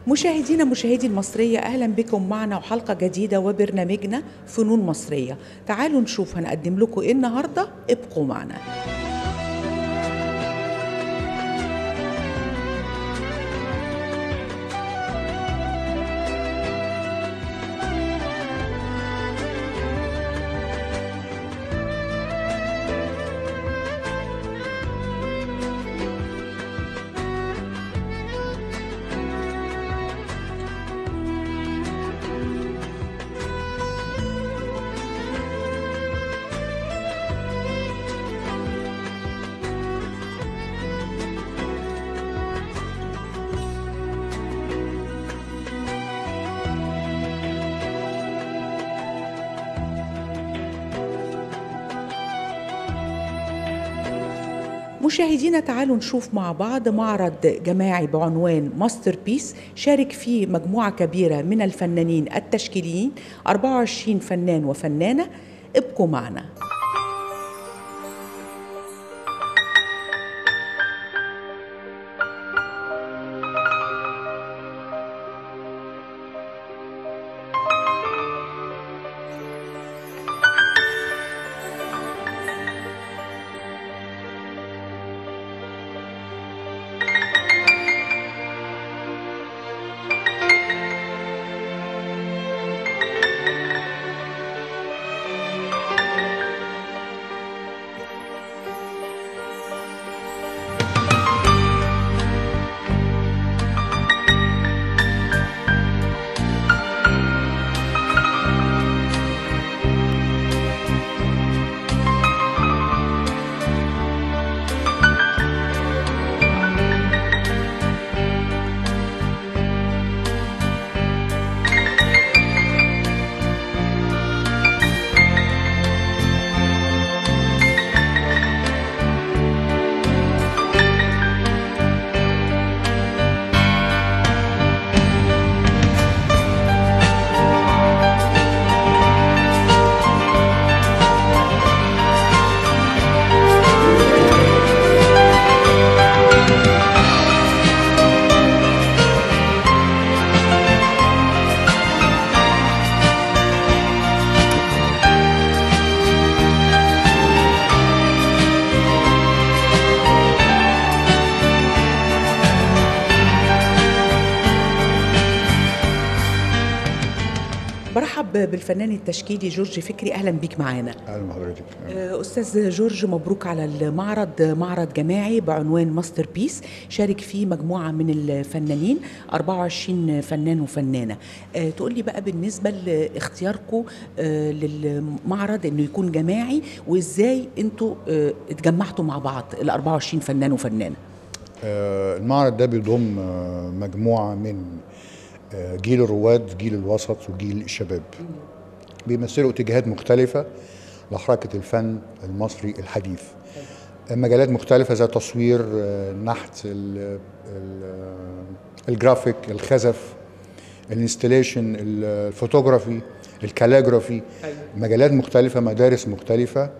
مشاهدينا مشاهدي المصرية أهلا بكم معنا وحلقة جديدة وبرنامجنا فنون مصرية تعالوا نشوف هنقدم لكم إيه النهاردة ابقوا معنا مشاهدينا تعالوا نشوف مع بعض معرض جماعي بعنوان ماستر بيس شارك فيه مجموعة كبيرة من الفنانين التشكيليين 24 فنان وفنانة ابقوا معنا برحب بالفنان التشكيلي جورج فكري أهلا بيك معانا اهلا بحضرتك آه، أستاذ جورج مبروك على المعرض معرض جماعي بعنوان ماستر بيس شارك فيه مجموعة من الفنانين 24 فنان وفنانة آه، تقول لي بقى بالنسبة لاختياركم آه، للمعرض انه يكون جماعي وازاي انتوا آه، اتجمعتوا مع بعض ال 24 فنان وفنانة آه، المعرض ده بيضم آه، مجموعه من آه، جيل الرواد جيل الوسط وجيل الشباب بيمثلوا اتجاهات مختلفه لحركه الفن المصري الحديث مجالات مختلفه زي التصوير آه، النحت ال- ال- الجرافيك الخزف الانستليشن الفوتوغرافي الكاليجرافي مجالات مختلفه مدارس مختلفه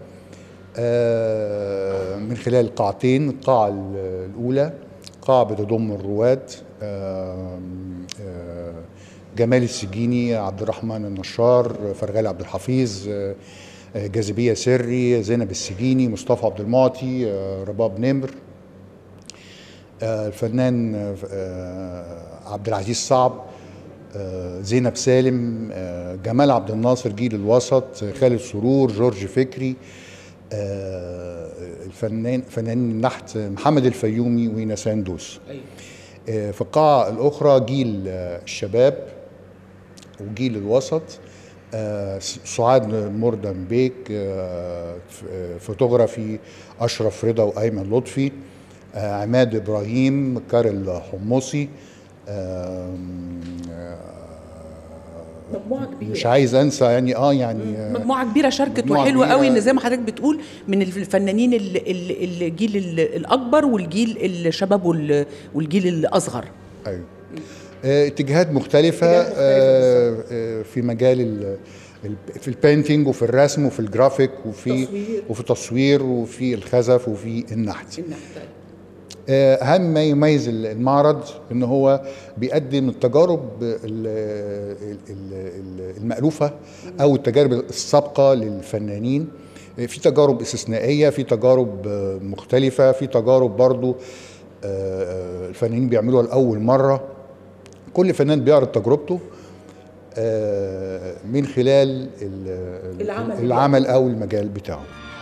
آه، من خلال قاعتين القاعة ال- الأولى قاعة بتضم الرواد آه، آه، جمال السجيني عبد الرحمن النشار فرغال عبد الحفيظ آه، آه، جاذبية سري زينب السجيني مصطفى عبد المعطي آه، رباب نمر آه، الفنان آه، آه، عبد العزيز صعب آه، زينب سالم آه، جمال عبد الناصر جيل الوسط آه، خالد سرور جورج فكري آه، الفنان فنانين النحت محمد الفيومي وينا ساندوس آه، في القاعة الأخرى جيل آه، الشباب وجيل الوسط آه، س- سعاد مردن بيك آه، ف- آه، فوتوغرافي أشرف رضا وأيمن لطفي آه، عماد إبراهيم كارل حمصي آم، آه، مجموعة كبيرة مش عايز انسى يعني اه يعني آه، مجموعة كبيرة شاركت مجموعة وحلوة كبيرة. قوي ان زي ما حضرتك بتقول من الفنانين ال- ال- الجيل ال- الأكبر والجيل الشباب وال- والجيل الأصغر ايوه آه، اتجاهات مختلفة اتجاهات مختلفة آه، آه، في مجال ال- ال- في البينتينج وفي الرسم وفي الجرافيك وفي تصوير. وفي التصوير وفي الخزف وفي النحت آه، اهم ما يميز المعرض ان هو بيقدم التجارب ال- ال- ال- المألوفة او التجارب السابقة للفنانين آه، في تجارب استثنائية في تجارب آه، مختلفة في تجارب برضو آه، الفنانين بيعملوها لأول مرة كل فنان بيعرض تجربته آه، من خلال ال- العمل العمل او المجال بتاعه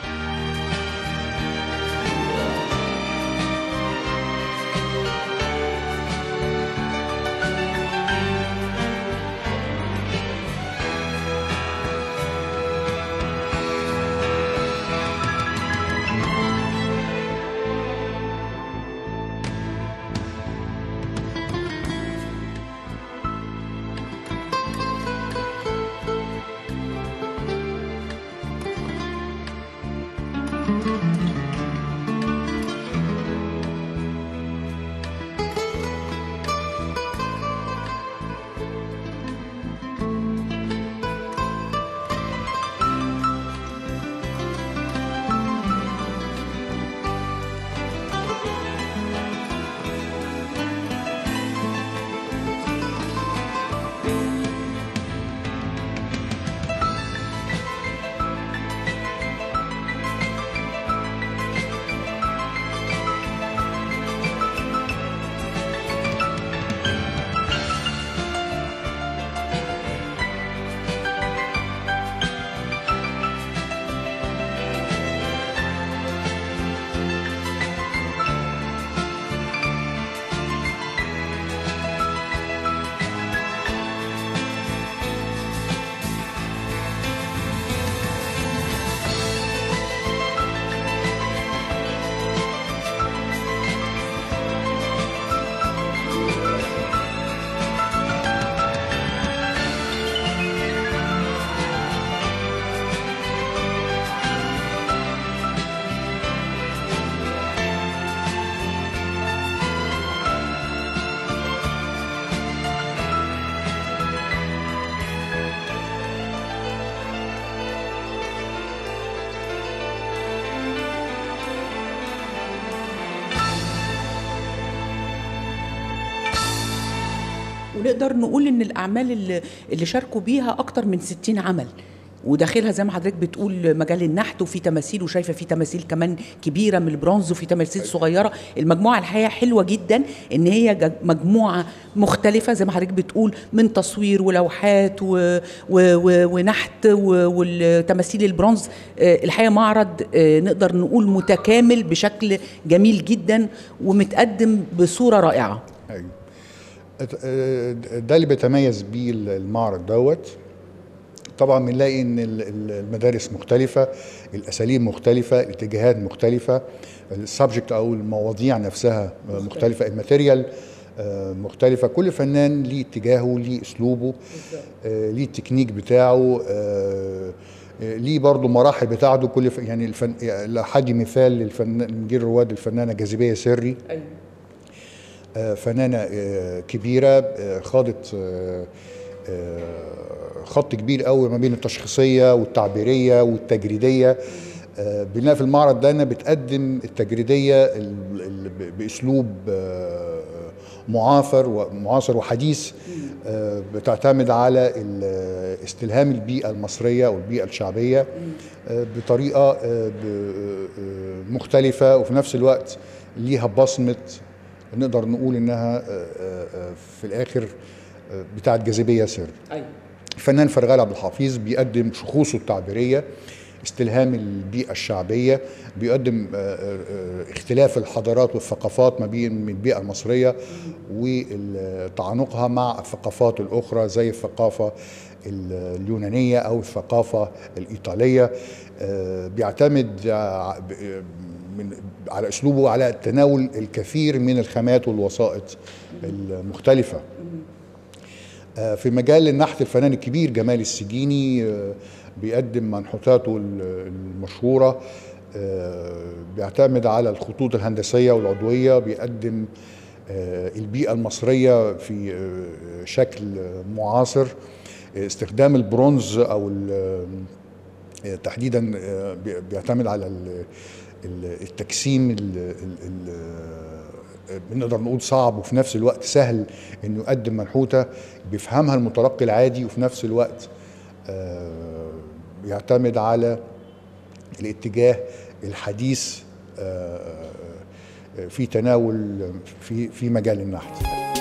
ونقدر نقول ان الاعمال اللي, اللي شاركوا بيها اكتر من 60 عمل وداخلها زي ما حضرتك بتقول مجال النحت وفي تماثيل وشايفه في تماثيل كمان كبيره من البرونز وفي تماثيل صغيره المجموعه الحقيقه حلوه جدا ان هي جا- مجموعه مختلفه زي ما حضرتك بتقول من تصوير ولوحات و و و ونحت و- والتماثيل البرونز آه، الحقيقه معرض آه، نقدر نقول متكامل بشكل جميل جدا ومتقدم بصوره رائعه أيوة. ات- آه، ده اللي بيتميز بيه المعرض دوت طبعا بنلاقي ان ال- ال- المدارس مختلفه الاساليب مختلفه الاتجاهات مختلفه السبجكت او المواضيع نفسها مختلفه الماتيريال آه، مختلفة كل فنان ليه اتجاهه ليه اسلوبه آه، ليه التكنيك بتاعه آه، آه، ليه برضه مراحل بتاعته كل ف... يعني الفن... يعني حاجة مثال للفنان من جيل رواد الفنانة جاذبية سري ايوه آه، فنانة آه، كبيرة آه، خاضت آه، آه، خط كبير قوي ما بين التشخيصية والتعبيرية والتجريدية آه، بنلاقي في المعرض ده انها بتقدم التجريدية ال- ال- بأسلوب آه، معاصر ومعاصر وحديث آه، بتعتمد على ال- استلهام البيئة المصرية أو البيئة الشعبية آه، بطريقة آه، ب- آه، مختلفة وفي نفس الوقت ليها بصمة نقدر نقول انها آه، آه، آه، في الاخر آه، بتاعت جاذبيه سر ايوه الفنان فرغال عبد الحفيظ بيقدم شخوصه التعبيريه استلهام البيئة الشعبية بيقدم آه، آه، آه، اختلاف الحضارات والثقافات ما بين البيئة المصرية وتعانقها مع الثقافات الأخرى زي الثقافة ال- اليونانية أو الثقافة الإيطالية آه، بيعتمد ع- ب- من على أسلوبه على تناول الكثير من الخامات والوسائط المختلفة آه، في مجال النحت الفنان الكبير جمال السجيني آه، بيقدم منحوتاته ال- المشهورة آه، بيعتمد على الخطوط الهندسية والعضوية بيقدم آه، البيئة المصرية في آه، شكل معاصر آه، استخدام البرونز أو ال- آه، تحديدا آه، بي- بيعتمد على ال- ال- التجسيم ال- ال- ال- بنقدر نقول صعب وفي نفس الوقت سهل انه يقدم منحوته بيفهمها المتلقي العادي وفي نفس الوقت آه، بيعتمد على الاتجاه الحديث آه، آه، في تناول في في مجال النحت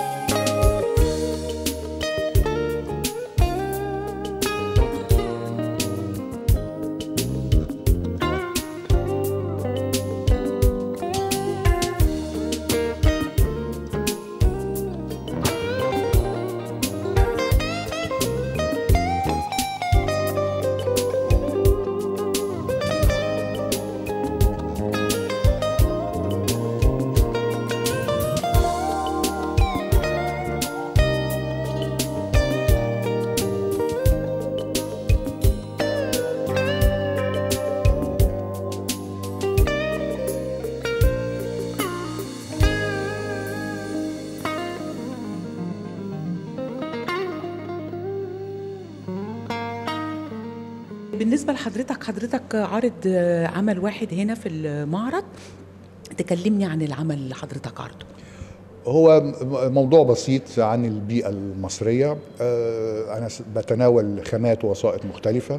بالنسبة لحضرتك حضرتك عارض آه، عمل واحد هنا في المعرض تكلمني عن العمل اللي حضرتك عارضه هو م- موضوع بسيط عن البيئة المصرية آه، أنا س- بتناول خامات ووسائط مختلفة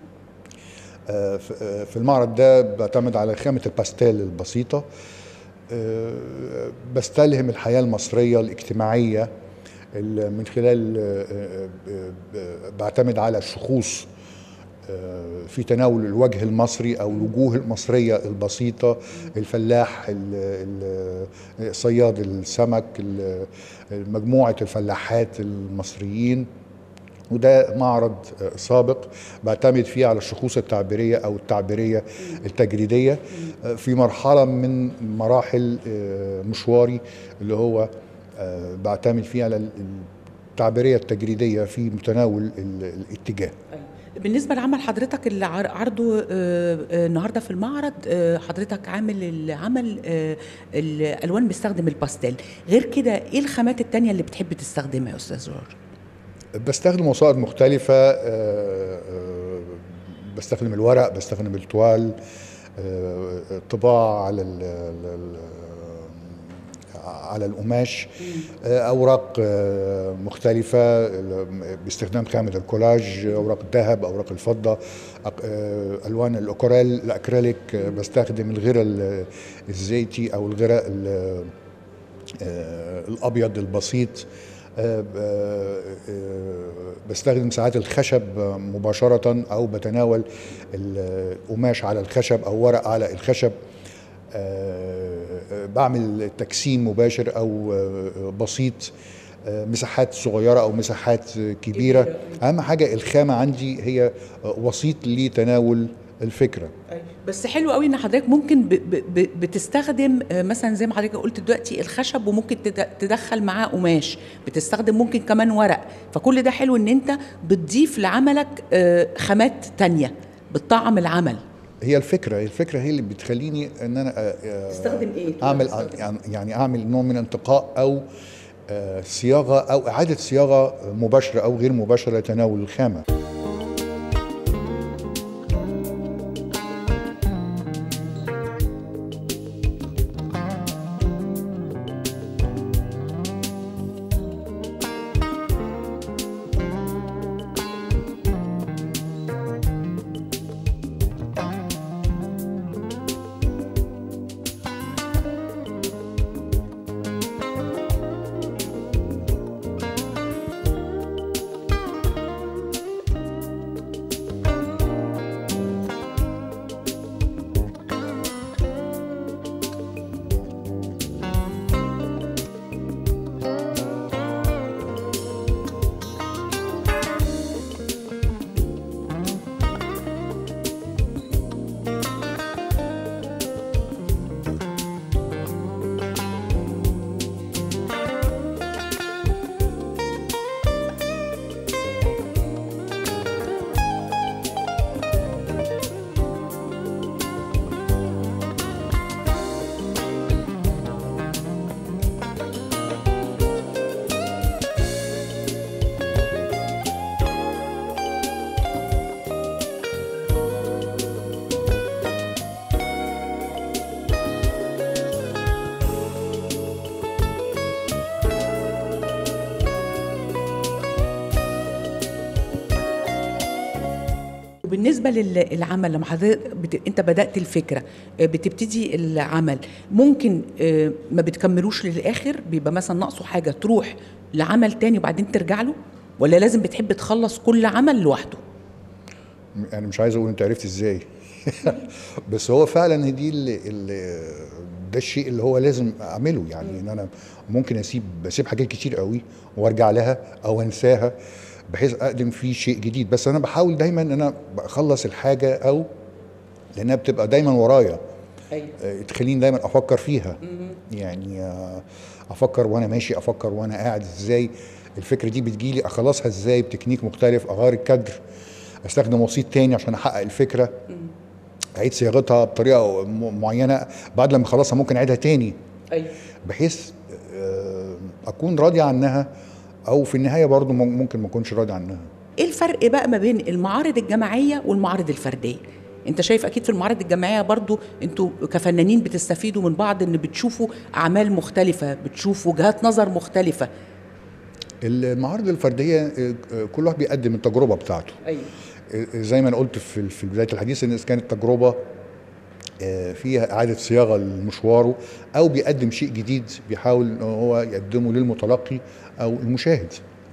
آه، ف- آه، في المعرض ده بعتمد على خامة الباستيل البسيطة آه، بستلهم الحياة المصرية الاجتماعية ال- من خلال آه، آه، آه، بعتمد على الشخوص آه، في تناول الوجه المصري او الوجوه المصريه البسيطه الفلاح ال- ال- صياد السمك ال- مجموعه الفلاحات المصريين وده معرض آه، سابق بعتمد فيه على الشخوص التعبيريه او التعبيريه التجريديه آه، في مرحله من مراحل آه، مشواري اللي هو آه، بعتمد فيه على ال- التعبيريه التجريديه في متناول ال- الاتجاه بالنسبة لعمل حضرتك اللي عر- عرضه آه، آه، النهارده في المعرض آه، حضرتك عامل العمل آه، الألوان بيستخدم الباستيل غير كده ايه الخامات التانية اللي بتحب تستخدمها يا أستاذ جورج؟ بستخدم وسائط مختلفة آه، آه، بستخدم الورق بستخدم التوال آه، الطباعة على ال ال- على القماش آه، أوراق آه، مختلفة ال- باستخدام خامة الكولاج أوراق الذهب أوراق الفضة أق- آه، ألوان الأكريل الأكريليك آه، بستخدم الغيرة ال- الزيتي أو الغيرة ال- آه، الابيض البسيط آه، ب- آه، آه، بستخدم ساعات الخشب مباشرة أو بتناول القماش على الخشب أو ورق على الخشب آه، آه، بعمل تجسيم مباشر أو آه، بسيط آه، مساحات صغيرة أو مساحات كبيرة أهم حاجة الخامة عندي هي وسيط لتناول الفكرة بس حلو قوي ان حضرتك ممكن ب ب ب بتستخدم آه، مثلا زي ما حضرتك قلت دلوقتي الخشب وممكن تد- تدخل معاه قماش بتستخدم ممكن كمان ورق فكل ده حلو ان انت بتضيف لعملك آه، خامات تانية بتطعم العمل هي الفكره الفكره هي اللي بتخليني ان انا آه، آه، تستخدم إيه؟ اعمل تستخدم. يعني- يعني اعمل نوع من انتقاء او آه، صياغه او اعاده صياغه مباشره او غير مباشره لتناول الخامه وبالنسبه للعمل لما حضرتك بت... انت بدات الفكره آه، بتبتدي العمل ممكن آه، ما بتكملوش للاخر بيبقى مثلا ناقصه حاجه تروح لعمل تاني وبعدين ترجع له ولا لازم بتحب تخلص كل عمل لوحده انا مش عايز اقول انت عرفت ازاي بس هو فعلا دي اللي اللي ده الشيء اللي هو لازم اعمله يعني ان انا ممكن اسيب بسيب حاجات كتير قوي وارجع لها او انساها بحيث اقدم فيه شيء جديد بس انا بحاول دايما ان انا بخلص الحاجه او لانها بتبقى دايما ورايا ايوه آه، تخليني دايما افكر فيها يعني آه، افكر وانا ماشي افكر وانا قاعد ازاي الفكره دي بتجيلي اخلصها ازاي بتكنيك مختلف اغير الكادر استخدم وسيط تاني عشان احقق الفكره اعيد صياغتها بطريقه م- معينه بعد لما اخلصها ممكن اعيدها تاني ايوه بحيث آه، اكون راضي عنها او في النهايه برضو مم- ممكن ما اكونش راضي عنها ايه الفرق بقى ما بين المعارض الجماعيه والمعارض الفرديه انت شايف اكيد في المعارض الجماعيه برضو انتوا كفنانين بتستفيدوا من بعض ان بتشوفوا اعمال مختلفه بتشوفوا وجهات نظر مختلفه المعارض الفرديه آه، آه، كل واحد بيقدم التجربه بتاعته ايوه زي ما انا قلت في في بدايه الحديث ان اذا كانت تجربه آه، فيها اعاده صياغه لمشواره او بيقدم شيء جديد بيحاول ان هو يقدمه للمتلقي او المشاهد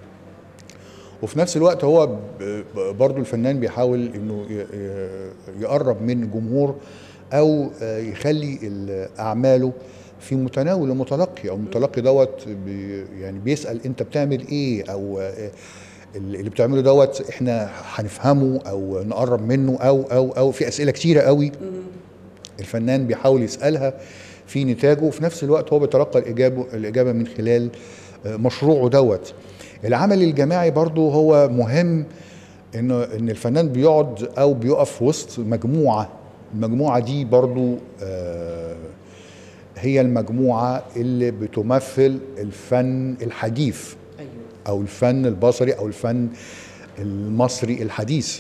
وفي نفس الوقت هو ب- ب- برضو الفنان بيحاول انه ي- ي- يقرب من الجمهور او آه، يخلي ال- اعماله في متناول المتلقي او المتلقي دوت بي يعني بيسال انت بتعمل ايه او آه، اللي بتعمله دوت احنا هنفهمه او نقرب منه او او او في اسئله كتيره قوي الفنان بيحاول يسالها في نتاجه وفي نفس الوقت هو بيتلقى الاجابه الاجابه من خلال آه، مشروعه دوت العمل الجماعي برضو هو مهم انه ان الفنان بيقعد او بيقف في وسط مجموعه المجموعه دي برضو آه، هي المجموعه اللي بتمثل الفن الحديث ايوه او الفن البصري او الفن المصري الحديث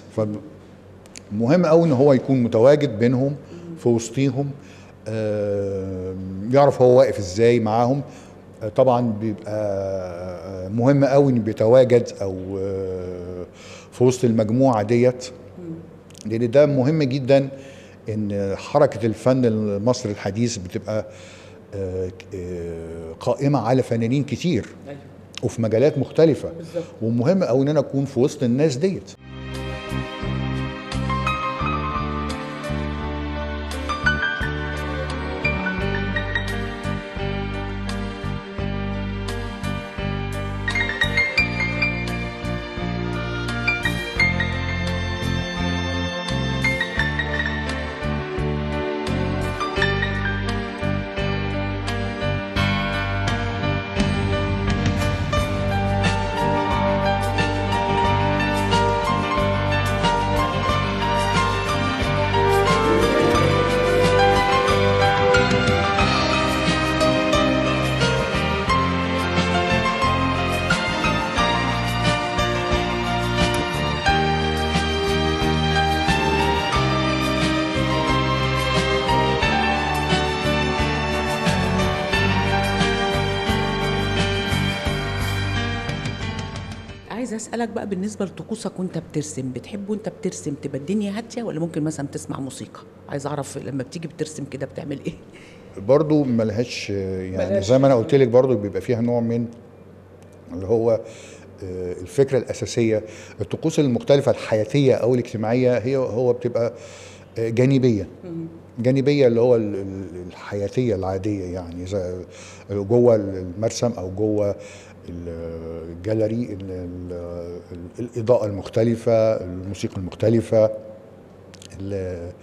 فمهم قوي ان هو يكون متواجد بينهم في وسطيهم آه، يعرف هو واقف ازاي معاهم آه، طبعا بيبقى آه، مهم قوي انه بيتواجد او آه، في وسط المجموعه ديت لان ده مهم جدا ان حركه الفن المصري الحديث بتبقى آه، آه، قائمه على فنانين كتير ايوه وفي مجالات مختلفة بالظبط. ومهم قوي ان انا اكون في وسط الناس ديت عايزه اسالك بقى بالنسبه لطقوسك وانت بترسم بتحب وانت بترسم تبقى الدنيا هاديه ولا ممكن مثلا تسمع موسيقى عايز اعرف لما بتيجي بترسم كده بتعمل ايه برضو ملهاش يعني ملهاش- زي ما انا قلت لك برضو بيبقى فيها نوع من اللي هو آه، الفكرة الأساسية الطقوس المختلفة الحياتية أو الاجتماعية هي هو بتبقى آه، جانبية جانبية اللي هو ال- ال- الحياتية العادية يعني زي جوه المرسم أو جوه الجاليري ال- ال- الإضاءة المختلفة الموسيقى المختلفة ال-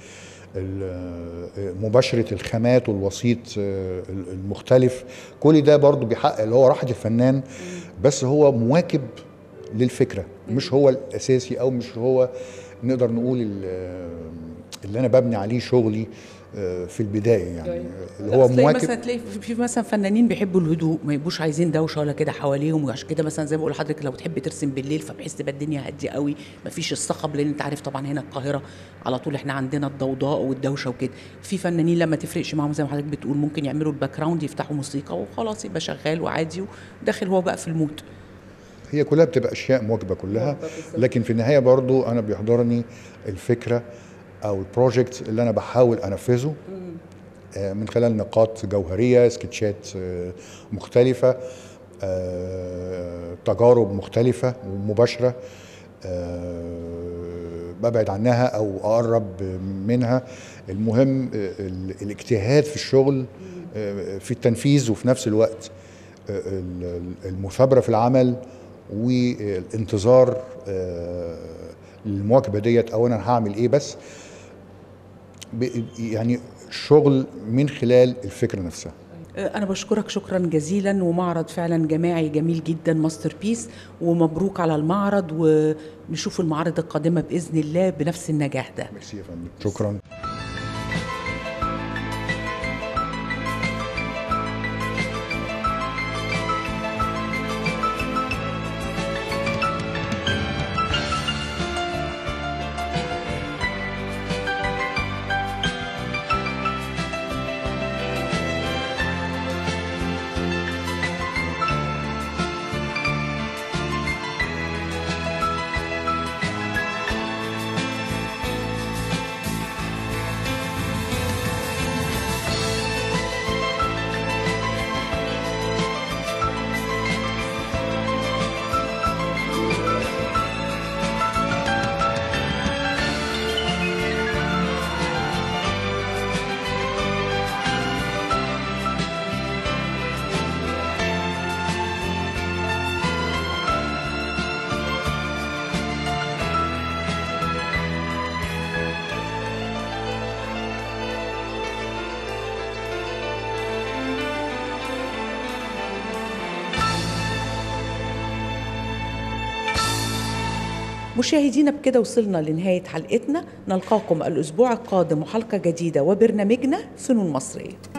ال- مباشرة الخامات والوسيط آه، المختلف كل ده برضو بيحقق اللي هو راحة الفنان بس هو مواكب للفكرة مش هو الأساسي أو مش هو نقدر نقول ال- اللي أنا ببني عليه شغلي آه، في البداية يعني اللي هو لا، أصل تلاقي مواكب مثلا تلاقي في- في مثلا فنانين بيحبوا الهدوء ما يبقوش عايزين دوشه ولا كده حواليهم وعشان كده مثلا زي ما بقول لحضرتك لو بتحب ترسم بالليل فبحيث تبقى الدنيا هاديه قوي ما فيش الصخب لان انت عارف طبعا هنا القاهره على طول احنا عندنا الضوضاء والدوشه وكده في فنانين لما تفرقش معاهم زي ما حضرتك بتقول ممكن يعملوا الباك جراوند يفتحوا موسيقى وخلاص يبقى شغال وعادي وداخل هو بقى في المود هي كلها بتبقى اشياء مواكبه كلها مواكبة بالظبط. لكن في النهايه برضو انا بيحضرني الفكره او البروجكت اللي انا بحاول انفذه آه، من خلال نقاط جوهريه سكتشات آه، مختلفه آه، تجارب مختلفه ومباشره آه، ببعد عنها او اقرب منها المهم آه، ال- الاجتهاد في الشغل آه، في التنفيذ وفي نفس الوقت آه، ال- ال- المثابره في العمل والانتظار آه، المواكبه ديت او انا هعمل ايه بس ب- يعني شغل من خلال الفكره نفسها أنا بشكرك شكرا جزيلا ومعرض فعلا جماعي جميل جدا ماستر بيس ومبروك على المعرض ونشوف المعارض القادمة بإذن الله بنفس النجاح ده ميرسي يا فندم شكرا مشاهدينا بكده وصلنا لنهاية حلقتنا نلقاكم الأسبوع القادم وحلقة جديدة وبرنامجنا فنون مصرية